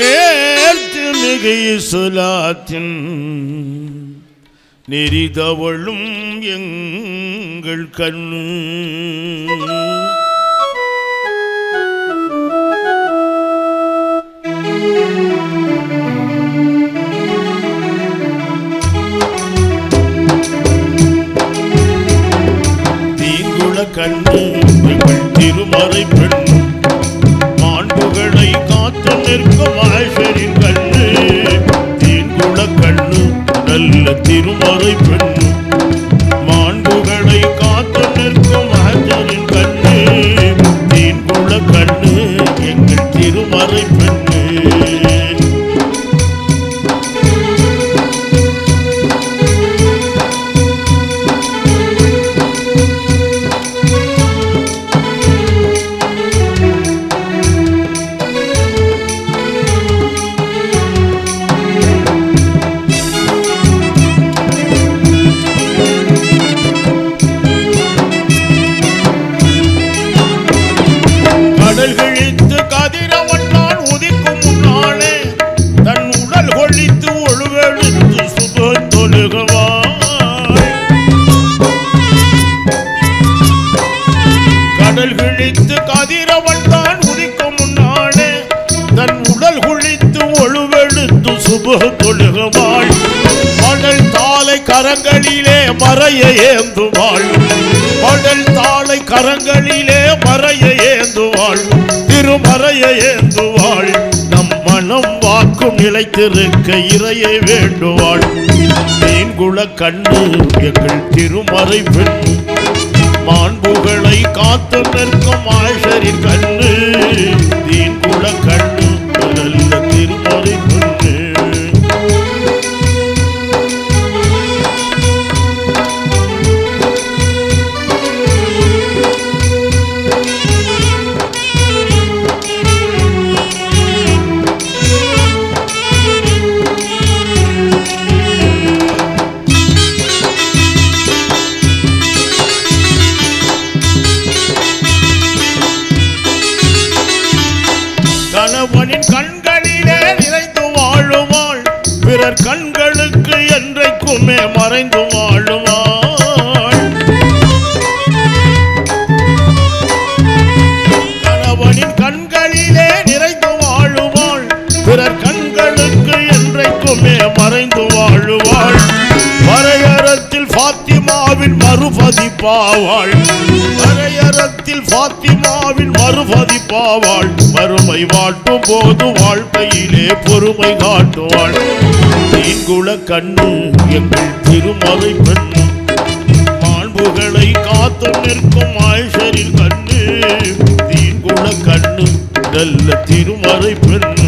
நேர்த்து மிகு சுலாத்தின் நெறிதவளும் எங்கள் கண்ணு தீங்குள கண்ணு எங்கள் திருமறை பெண் மாண்புகளை காத்து நிற்கும் ஆஷரின் கண்ணு தீங்குள கண்ணு நல்ல திருமறை பெண் மாண்புகளை காத்து நிற்கும் ஆஷரின் கண்ணு தீங்குள கண்ணு எங்கள் திருமறை பெண்ணு கடல் கிழித்து கதிரவன் நான் உதிக்கும் முன்னாலே தன் உடல் கொழித்து ஒழுவெழுத்து சுக தொழுகுவாய் கடல் கிழித்து கதிரவன் தான் உதிக்கும் முன்னாலே தன் உடல் குழித்து ஒழுவெழுத்து சுப தொழுகுவாள் மடல் தாளை கரங்களிலே மறைய ஏந்துவாள் மடல் தாளை கரங்களிலே மறைய ஏந்துவாள் திருமறைய ஏந்துவாள் நம் மனம் வாக்கும் நிலைத்திருக்க இறையை வேண்டுவாள் மீன்குள கண்ணு எங்கள் திருமறை பெண் மாண்புகளை காத்து நிற்கும் ஆஷரின் கண்ணு தீன்குள கண்ணு நல்ல திருமறை பெண்ணு கணவனின் கண்களிலே நிறைந்து வாழுவாள் பிறர் கண்களுக்கு என்றைக்குமே மறைந்து வாழுவாள் கணவனின் கண்களிலே நிறைந்து வாழுவாள் பிறர் கண்களுக்கு என்றைக்குமே மறைந்து வாழுவாள் வரையறத்தில் ஃபாத்திமாவின் மறுபதிப்பாவாள் வரையறத்தில் ஃபாத்திமாவின் மறுபதிப்பாவாள் மறுமை வாட்டும் போது வாழ்க்கையிலே பொறுமை காட்டுவாள் தீங்குள கண்ணு எங்கள் திருமறை பெண் மாண்புகளை காத்து நிற்கும் ஆயுஷரின் கண்ணு தீங்குள கண்ணு நல்ல திருமறை பெண்ணு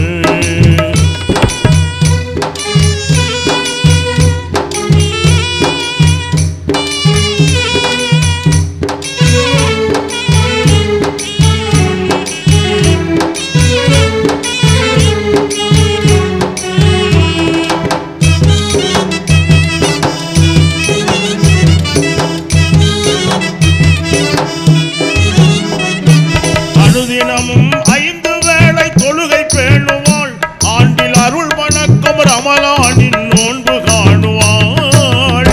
அனுதினமும் ஐந்து வேளை தொழுகை பேணுவாள் ஆண்டில் அருள் வணக்கம் ரமலானின் நோன்பு காணுவாள்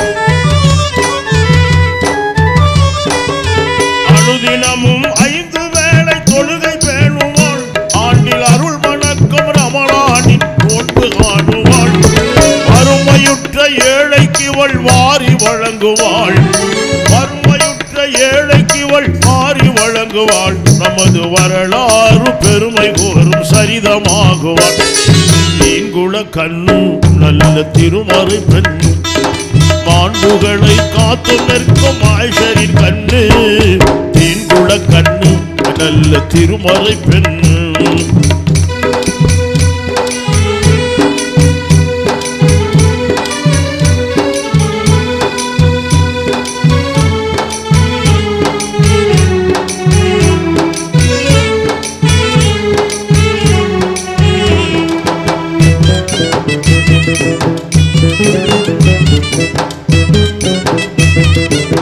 அனுதினமும் ஐந்து வேளை தொழுகை பேணுவாள் ஆண்டில் அருள் வணக்கம் ரமலானின் நோன்பு காணுவாள் வறுமையுற்ற ஏழைக்கு இவள் வாரி வழங்குவாள் வறுமையுற்ற ஏழைக்கு இவள் மாறி வழங்குவாள் நமது வரலாறு பெருமை கோரும் சரிதமாகுவாள் தீங்குள கண்ணு நல்ல திருமறை பெண் மாண்புகளை காத்து நிற்கும் ஆய்ஷரின் கண்ணு தீங்குள கண்ணு நல்ல திருமறை பெண்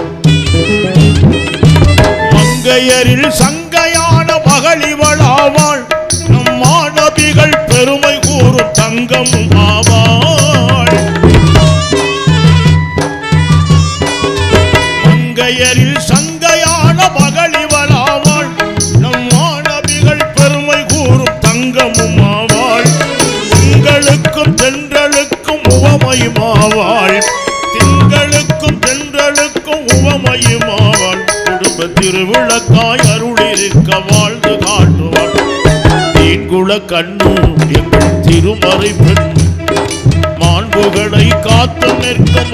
மங்கையரில் சங்கையான மகளிவளாவாள் இன்ப திருவிளக்காய் அருள் இருக்க வாழ்ந்து காட்டுவாள் தீன்குள கண்ணு எங்கள் திருமறை பெண் மாண்புகளை காத்து நிற்கும்